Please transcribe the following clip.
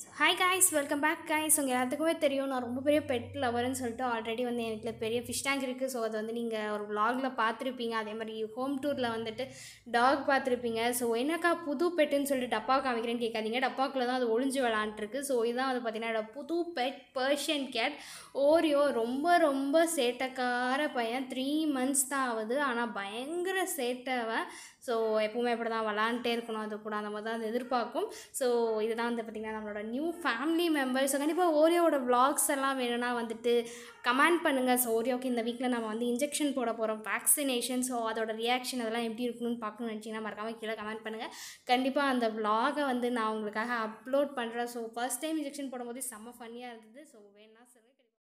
hi guys welcome back guys உங்கள் எல்லாத்துக்குமே தெரியும் நான் ரொம்ப பெரிய பெட் லவர்னு சொல்லிட்டு ஆல்ரெடி வந்து என் வீட்டில் பெரிய ஃபிஷ் டேங்க் இருக்குது ஸோ அது வந்து நீங்கள் ஒரு vlogல பார்த்துருப்பீங்க அதே மாதிரி ஹோம் டூரில் வந்துட்டு டாக் பார்த்துருப்பீங்க ஸோ என்னக்கா புது பெட்டுன்னு சொல்லிட்டு டப்பா காமிக்கிறேன்னு கேட்காதீங்க டப்பாக்குள்ள தான் அது ஒளிஞ்சு விளாண்டுருக்கு ஸோ இதுதான் வந்து பார்த்தீங்கன்னா என்னோட புது பெட் பர்ஷியன் கேட் ஓரியோ ரொம்ப ரொம்ப சேட்டைக்கார பையன் த்ரீ மந்த்ஸ் தான் ஆகுது ஆனால் பயங்கர சேட்டைவன் ஸோ எப்பவுமே அப்படி தான் விளாண்டுட்டே இருக்கணும் அது கூட அந்த மாதிரி தான் அது எதிர்பார்க்கும் ஸோ இதுதான் வந்து பார்த்திங்கன்னா நம்மளோட நியூ ஃபேமிலி மெம்பர்ஸ் ஸோ கண்டிப்பாக ஓரியோவோட vlogs எல்லாம் வேணும்னா வந்துட்டு கமெண்ட் பண்ணுங்கள் ஸோ ஓரியோக்கு இந்த வீக்கில் நம்ம வந்து இன்ஜெக்ஷன் போட போகிறோம் வேக்சினேஷன் ஸோ அதோட ரியாக்ஷன் அதெல்லாம் எப்படி இருக்கணும்னு பார்க்கணும்னு நினச்சிங்கன்னா மறக்காமல் கீழே கமெண்ட் பண்ணுங்கள் கண்டிப்பாக அந்த vlog-அ வந்து நான் உங்களுக்காக அப்லோட் பண்ணுறேன் ஸோ ஃபர்ஸ்ட் டைம் இன்ஜெக்ஷன் போடும்போது செம்ம ஃபன்னியாக இருந்தது ஸோ வேணா